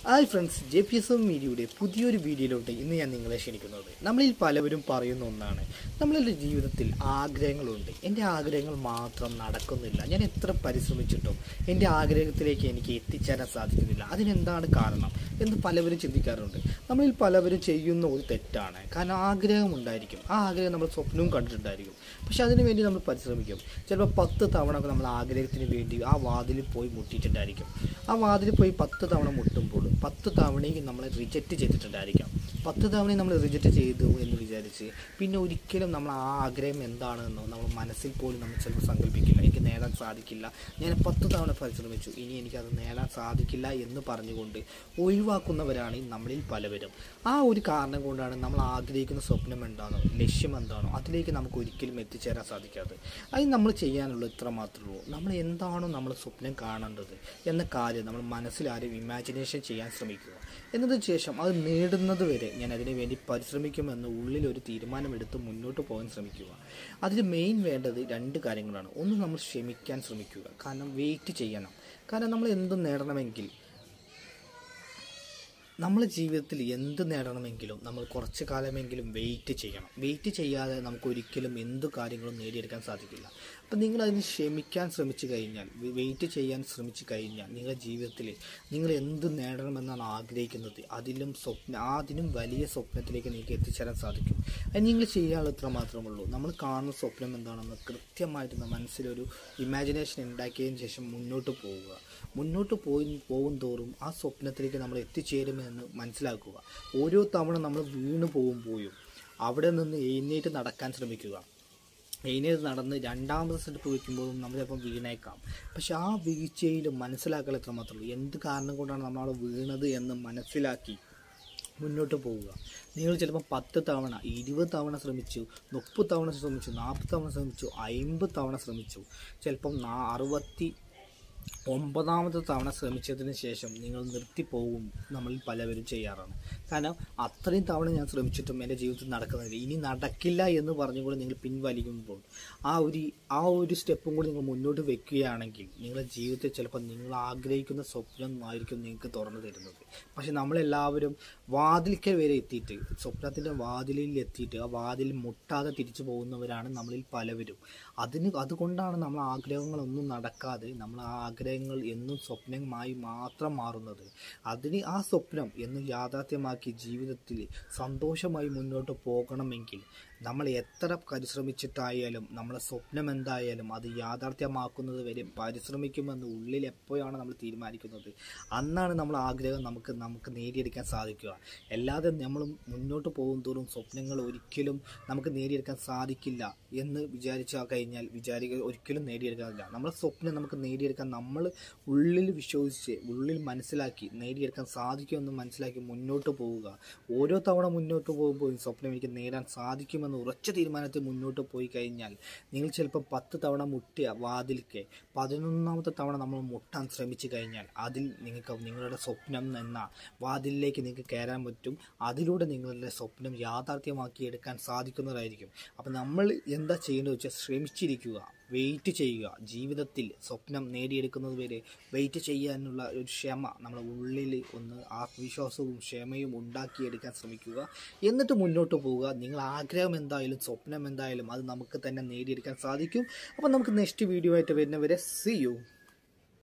hi friends J P S M മീഡിയയുടെ പുതിയൊരു വീഡിയോയിലോട്ട് ഇന്ന് ഞാൻ നിങ്ങളെ ക്ഷണിക്കുന്നത് നമ്മളിൽ പലവരും പറയുന്ന ഒന്നാണ് നമ്മളുടെ ജീവിതത്തിൽ ആഗ്രഹങ്ങളുണ്ട് എൻ്റെ ആഗ്രഹങ്ങൾ മാത്രം നടക്കുന്നില്ല ഞാൻ എത്ര പരിശ്രമിച്ചിട്ടും എൻ്റെ ആഗ്രഹത്തിലേക്ക് എനിക്ക് എത്തിച്ചേരാൻ സാധിക്കുന്നില്ല അതിനെന്താണ് കാരണം എന്ന് പലവരും ചിന്തിക്കാറുണ്ട് നമ്മളിൽ പലവരും ചെയ്യുന്ന ഒരു തെറ്റാണ് കാരണം ആഗ്രഹം ഉണ്ടായിരിക്കും ആ ആഗ്രഹം നമ്മൾ സ്വപ്നവും കണ്ടിട്ടുണ്ടായിരിക്കും പക്ഷെ അതിനു വേണ്ടി നമ്മൾ പരിശ്രമിക്കും ചിലപ്പോൾ പത്ത് തവണ ഒക്കെ നമ്മൾ ആഗ്രഹത്തിന് വേണ്ടി ആ വാതിലിൽ പോയി മുട്ടിയിട്ടുണ്ടായിരിക്കും ആ വാതിലിൽ പോയി പത്ത് തവണ മുട്ടുമ്പോൾ പത്ത് തവണയും നമ്മളെ റിജക്റ്റ് ചെയ്തിട്ടുണ്ടായിരിക്കാം പത്ത് തവണയും നമ്മൾ റിജക്റ്റ് ചെയ്തു എന്ന് വിചാരിച്ച് പിന്നെ ഒരിക്കലും നമ്മൾ ആ ആഗ്രഹം എന്താണെന്നോ നമ്മൾ മനസ്സിൽ പോലും നമ്മൾ ചിലപ്പോൾ സങ്കല്പിക്കില്ല എനിക്ക് നേടാൻ സാധിക്കില്ല ഞാൻ പത്ത് തവണ പരിശ്രമിച്ചു ഇനി എനിക്കത് നേടാൻ സാധിക്കില്ല എന്ന് പറഞ്ഞുകൊണ്ട് ഒഴിവാക്കുന്നവരാണ് ഈ നമ്മളിൽ പലവരും ആ ഒരു കാരണം കൊണ്ടാണ് നമ്മൾ ആഗ്രഹിക്കുന്ന സ്വപ്നം എന്താണോ ലക്ഷ്യം എന്താണോ അതിലേക്ക് നമുക്ക് ഒരിക്കലും എത്തിച്ചേരാൻ സാധിക്കാതെ അത് നമ്മൾ ചെയ്യാനുള്ളത് ഇത്ര മാത്രമേ ഉള്ളൂ നമ്മൾ എന്താണോ നമ്മൾ സ്വപ്നം കാണേണ്ടത് എന്ന കാര്യം നമ്മൾ മനസ്സിൽ ആരും ഇമാജിനേഷൻ ചെയ്യാൻ ശ്രമിക്കുക എന്നതിന് ശേഷം അത് നേടുന്നത് വരെ ഞാൻ അതിനു വേണ്ടി പരിശ്രമിക്കുമെന്ന് ഉള്ളിൽ ഒരു തീരുമാനമെടുത്ത് മുന്നോട്ട് പോകാൻ ശ്രമിക്കുക അതിൽ മെയിൻ വേണ്ടത് രണ്ട് കാര്യങ്ങളാണ് ഒന്ന് നമ്മൾ ക്ഷമിക്കാൻ ശ്രമിക്കുക കാരണം വെയിറ്റ് ചെയ്യണം കാരണം നമ്മൾ എന്തും നേടണമെങ്കിൽ നമ്മുടെ ജീവിതത്തിൽ എന്ത് നേടണമെങ്കിലും നമ്മൾ കുറച്ച് കാലമെങ്കിലും വെയിറ്റ് ചെയ്യണം വെയിറ്റ് ചെയ്യാതെ നമുക്ക് ഒരിക്കലും എന്ത് കാര്യങ്ങളും നേടിയെടുക്കാൻ സാധിക്കില്ല അപ്പം നിങ്ങൾ അതിന് ക്ഷമിക്കാൻ ശ്രമിച്ചു കഴിഞ്ഞാൽ വെയിറ്റ് ചെയ്യാൻ ശ്രമിച്ചു കഴിഞ്ഞാൽ നിങ്ങളുടെ ജീവിതത്തിൽ നിങ്ങൾ എന്ത് നേടണമെന്നാണ് ആഗ്രഹിക്കുന്നത് അതിലും സ്വപ്ന അതിനും വലിയ സ്വപ്നത്തിലേക്ക് നിങ്ങൾക്ക് എത്തിച്ചേരാൻ സാധിക്കും അത് നിങ്ങൾ ചെയ്യാനുള്ള ഇത്ര മാത്രമേ ഉള്ളൂ നമ്മൾ കാണുന്ന സ്വപ്നം എന്താണെന്ന് കൃത്യമായിട്ട് മനസ്സിലൊരു ഇമാജിനേഷൻ ഉണ്ടാക്കിയതിന് ശേഷം മുന്നോട്ട് പോവുക മുന്നോട്ട് പോയി പോകും തോറും ആ സ്വപ്നത്തിലേക്ക് നമ്മൾ എത്തിച്ചേരുമെന്ന് മനസ്സിലാക്കുക ഓരോ തവണ നമ്മൾ വീണു പോകുമ്പോഴും അവിടെ നിന്ന് എഴുന്നേറ്റ് നടക്കാൻ ശ്രമിക്കുക എഴുന്നേറ്റ് നടന്ന് രണ്ടാമത്തെ സ്റ്റെപ്പ് വയ്ക്കുമ്പോഴും നമ്മൾ ചിലപ്പം വീണേക്കാം പക്ഷെ ആ വീഴ്ചയിൽ മനസ്സിലാക്കൽ എത്ര മാത്രമേ എന്ത് കാരണം കൊണ്ടാണ് നമ്മൾ അവിടെ വീണത് എന്ന് മനസ്സിലാക്കി മുന്നോട്ട് പോവുക നിങ്ങൾ ചിലപ്പോൾ പത്ത് തവണ ഇരുപത് തവണ ശ്രമിച്ചു മുപ്പത് തവണ ശ്രമിച്ചു നാൽപ്പത് തവണ ശ്രമിച്ചു അമ്പത് തവണ ശ്രമിച്ചു ചിലപ്പം നാ അറുപത്തി ഒമ്പതാമത്തെ തവണ ശ്രമിച്ചതിന് ശേഷം നിങ്ങൾ നിർത്തിപ്പോകും നമ്മളിൽ പലവരും ചെയ്യാറാണ് കാരണം അത്രയും തവണ ഞാൻ ശ്രമിച്ചിട്ടും എൻ്റെ ജീവിതത്തിൽ നടക്കുന്നില്ല ഇനി നടക്കില്ല എന്ന് പറഞ്ഞുകൊണ്ട് നിങ്ങൾ പിൻവലിക്കുമ്പോൾ ആ ഒരു ആ ഒരു സ്റ്റെപ്പും കൂടി നിങ്ങൾ മുന്നോട്ട് വെക്കുകയാണെങ്കിൽ നിങ്ങളുടെ ജീവിതത്തിൽ ചിലപ്പോൾ നിങ്ങൾ ആഗ്രഹിക്കുന്ന സ്വപ്നം ആയിരിക്കും നിങ്ങൾക്ക് തുറന്നു തരുന്നത് പക്ഷെ നമ്മളെല്ലാവരും വാതിൽക്കൽ വരെ എത്തിയിട്ട് സ്വപ്നത്തിൻ്റെ വാതിലിൽ എത്തിയിട്ട് ആ വാതിൽ മുട്ടാതെ തിരിച്ചു പോകുന്നവരാണ് നമ്മളിൽ പലവരും അതിന് അതുകൊണ്ടാണ് നമ്മൾ ആഗ്രഹങ്ങളൊന്നും നടക്കാതെ നമ്മൾ ആ ആഗ്രഹങ്ങൾ എന്നും സ്വപ്നമായി മാത്രം മാറുന്നത് അതിന് ആ സ്വപ്നം എന്നും യാഥാർത്ഥ്യമാക്കി ജീവിതത്തിൽ സന്തോഷമായി മുന്നോട്ട് പോകണമെങ്കിൽ നമ്മൾ എത്ര പരിശ്രമിച്ചിട്ടായാലും നമ്മളെ സ്വപ്നം എന്തായാലും അത് യാഥാർത്ഥ്യമാക്കുന്നത് വരെ പരിശ്രമിക്കുമെന്ന് ഉള്ളിൽ എപ്പോഴാണ് നമ്മൾ തീരുമാനിക്കുന്നത് അന്നാണ് നമ്മൾ ആഗ്രഹം നമുക്ക് നമുക്ക് നേടിയെടുക്കാൻ സാധിക്കുക അല്ലാതെ നമ്മൾ മുന്നോട്ട് പോകും തോറും സ്വപ്നങ്ങൾ ഒരിക്കലും നമുക്ക് നേടിയെടുക്കാൻ സാധിക്കില്ല എന്ന് വിചാരിച്ചാൽ കഴിഞ്ഞാൽ വിചാരിക്കുക ഒരിക്കലും നേടിയെടുക്കാനില്ല നമ്മളെ സ്വപ്നം നമുക്ക് നേടിയെടുക്കാൻ നമ്മൾ ഉള്ളിൽ വിശ്വസിച്ച് ഉള്ളിൽ മനസ്സിലാക്കി നേടിയെടുക്കാൻ സാധിക്കുമെന്ന് മനസ്സിലാക്കി മുന്നോട്ട് പോവുക ഓരോ തവണ മുന്നോട്ട് പോകുമ്പോൾ സ്വപ്നം എനിക്ക് നേടാൻ സാധിക്കുമെന്ന് ഉറച്ച തീരുമാനത്തിൽ മുന്നോട്ട് പോയി കഴിഞ്ഞാൽ നിങ്ങൾ ചിലപ്പോൾ പത്ത് തവണ മുട്ടിയ വാതിൽക്ക് പതിനൊന്നാമത്തെ തവണ നമ്മൾ മുട്ടാൻ ശ്രമിച്ചു കഴിഞ്ഞാൽ അതിൽ നിങ്ങൾക്ക് നിങ്ങളുടെ സ്വപ്നം എന്ന വാതിലിലേക്ക് നിങ്ങൾക്ക് കയറാൻ പറ്റും അതിലൂടെ നിങ്ങളുടെ സ്വപ്നം യാഥാർത്ഥ്യമാക്കി എടുക്കാൻ സാധിക്കുന്നതായിരിക്കും അപ്പം നമ്മൾ എന്താ ചെയ്യേണ്ടത് വെച്ചാൽ ശ്രമിച്ചിരിക്കുക വെയിറ്റ് ചെയ്യുക ജീവിതത്തിൽ സ്വപ്നം നേടിയെടുക്കുന്നത് വരെ വെയിറ്റ് ചെയ്യാനുള്ള ഒരു ക്ഷമ നമ്മുടെ ഉള്ളിൽ ഒന്ന് ആത്മവിശ്വാസവും ക്ഷമയും ഉണ്ടാക്കിയെടുക്കാൻ ശ്രമിക്കുക എന്നിട്ട് മുന്നോട്ട് പോവുക നിങ്ങൾ ആഗ്രഹം എന്തായാലും സ്വപ്നം എന്തായാലും അത് നമുക്ക് തന്നെ നേടിയെടുക്കാൻ സാധിക്കും അപ്പോൾ നമുക്ക് നെക്സ്റ്റ് വീഡിയോ ആയിട്ട് വരുന്നവരെ സി യു